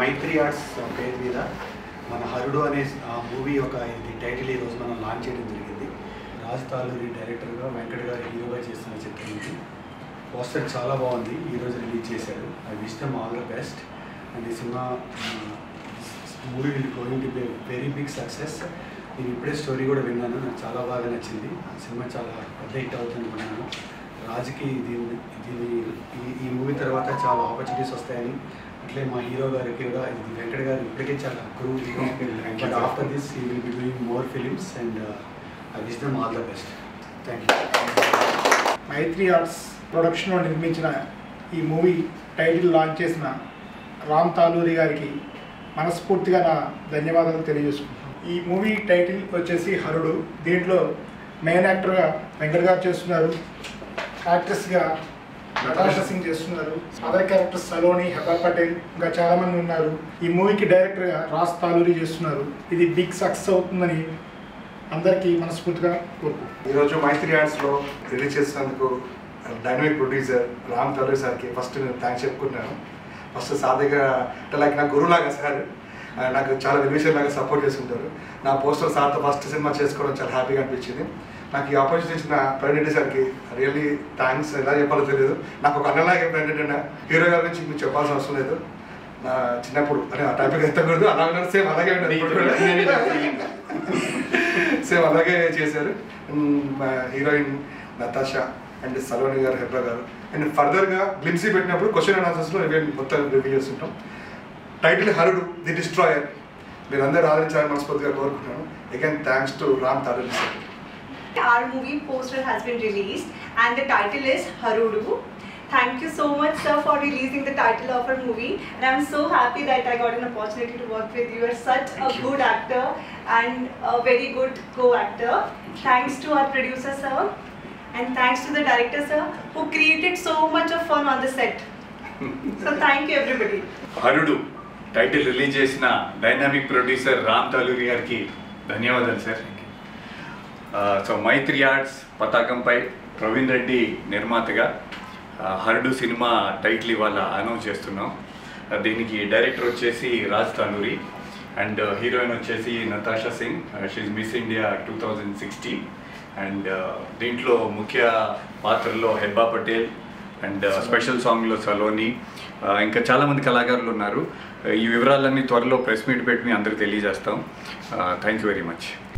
మైత్రి arts పేరు మీద మన హరుడు అనే మూవీ ఒక ఇది టైటిల్ ఈరోజు మనం లాంచ్ చేయడం జరిగింది రాజ్ తాలూరి డైరెక్టర్గా వెంకట్ గారు హీరోగా చేస్తున్న చిత్రం ఇది పోస్టర్ చాలా బాగుంది ఈరోజు రిలీజ్ చేశారు I wish them all the best and ఈ సినిమా movie will going to be very big success నేను ఇప్పుడే స్టోరీ కూడా విన్నాను నాకు చాలా బాగా నచ్చింది ఆ సినిమా చాలా పెద్ద హిట్ అవుతుంది అనుకున్నాను రాజుకి దీని దీని ఈ ఈ మూవీ తర్వాత చాలా ఆపర్చునిటీస్ వస్తాయని అట్లే మా హీరో గారికి కూడా ఇది వెంకట్ గారు ఇప్పటికే చాలా crew but after this he will be doing more films and I wish them all the best thank you Mythri arts ప్రొడక్షన్లో నిర్మించిన ఈ మూవీ టైటిల్ లాంచ్ చేసిన రామ్ తాలూరి గారికి మనస్ఫూర్తిగా నా ధన్యవాదాలు తెలియజేసుకుంటున్నాను ఈ మూవీ టైటిల్ వచ్చేసి హరుడు దీంట్లో మెయిన్ యాక్టర్గా వెంకట్ గారు చేస్తున్నారు యాక్ట్రెస్గా నటాషా సింగ్ చేస్తున్నారు అదర్ క్యారెక్టర్స్ సలోని హెబా పటేల్ ఇంకా చాలా మంది ఉన్నారు ఈ మూవీకి డైరెక్టర్గా రాజ్ తాలూరి చేస్తున్నారు ఇది బిగ్ సక్సెస్ అవుతుందని అందరికీ మనస్ఫూర్తిగా కోరుకుంటున్నాను ఈరోజు మైత్రి ఆర్ట్స్లో రిలీజ్ చేసినందుకు డైనమిక్ ప్రొడ్యూసర్ రామ్ తల్లూరి సార్కి ఫస్ట్ నేను థ్యాంక్స్ చెప్పుకుంటున్నాను ఫస్ట్ సార్ దగ్గర అంటే లైక్ నా గురువులాగా సార్ ఆ, నాకు చాలా వెల్విషర్ లాగా సపోర్ట్ చేసుకుంటారు నా పోస్టర్ సార్తో ఫస్ట్ సినిమా చేసుకోవడం చాలా హ్యాపీగా అనిపించింది నాకు ఈ ఆపర్చునిటీ ఇచ్చిన ప్రెసిడెంట్ సార్కి రియల్లీ థ్యాంక్స్ ఎలా చెప్పాలో తెలియదు నాకు ఒక అన్నలాగే ప్రెసిడెంట్ హీరో గారి నుంచి మీకు చెప్పాల్సిన అవసరం లేదు నా చిన్నప్పుడు అంటే ఆ టైప్కి ఎత్తకూడదు అలా ఉన్నారు సేమ్ అలాగే ఉన్నారు ఇప్పుడు కూడా. సేమ్ అలాగే చేశారు హీరోయిన్ నతాషా అండ్ సలోని గారు హెబ్రా గారు అండ్ ఫర్దర్గా గ్లిమ్సీ పెట్టినప్పుడు క్వశ్చన్ అండ్ ఆన్సర్స్లో రివ్యూ మొత్తం రివ్యూ చేస్తుంటాం టైటిల్ హరుడు ది డిస్ట్రాయర్ మీరందరూ ఆదరించాలని మనస్ఫూర్తిగా కోరుకుంటున్నాను again thanks to Ram Talluri sir Our movie poster has been released and the title is Harudu. Thank you so much, sir, for releasing the title of our movie. And I'm so happy that I got an opportunity to work with you. You're such a good actor and a very good co-actor. Thanks to our producer, sir. And thanks to the director, sir, who created so much of fun on the set. So thank you, everybody. Harudu title release చేసిన dynamic producer Ram Taluri గారికి ధన్యవాదాలు sir so మైత్రి arts పతాకంపై ప్రవీణ్ రెడ్డి నిర్మాతగా ఆ, హరుడు సినిమా title ఇవాళ announce చేస్తున్నాం ఆ, దీనికి డైరెక్టర్ వచ్చేసి రాజ్ తాలూరి అండ్ హీరోయిన్ వచ్చేసి Natasha Singh she Miss India two thousand sixteen and దీంట్లో ముఖ్య పాత్రలో హెబ్బా పటేల్ అండ్ స్పెషల్ సాంగ్లో సలోని ఆ, ఇంకా చాలామంది కళాకారులు ఉన్నారు ఈ వివరాలన్నీ త్వరలో ప్రెస్ మీట్ పెట్టి మీ అందరికి తెలియజేస్తాం థ్యాంక్ యూ వెరీ మచ్